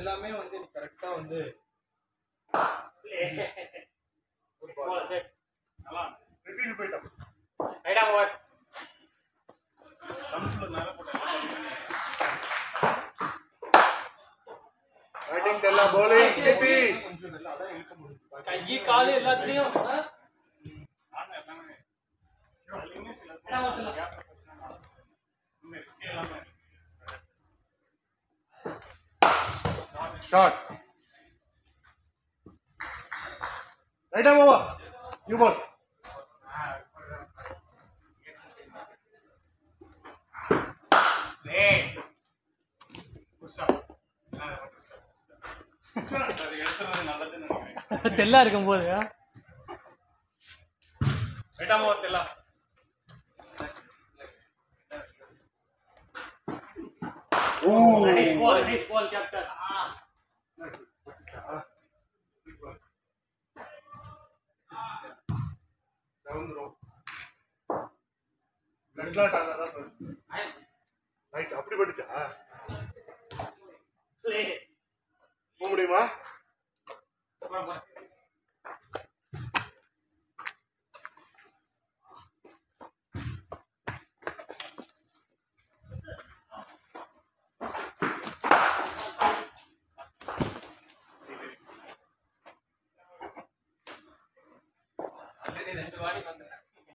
எல்லாமே வந்து நீ கரெக்டா வந்து ரிப்பீட் போயிட்டோம் ரைடா ஓவர் பேட்டிங் தெரியல bowling டிபி கொஞ்சம் நல்லா அதான் இழுக்க முடியும் கை காலு எல்லாத்துலயும் ஆ? இடம் வரல. ஷாட் ரைட் ஆம் ஓவர் யூ பால் தெல்லா இருக்கும் போது ஆ? ரைடா ஓவர் தெல்லா ஓ Nice ball, nice ball, captain. வந்துரும் பிளட் கிளாட் ஆகாதான் ரைட் அப்படி பட்டுச்சா Play. போக முடியுமா போடா, போடா.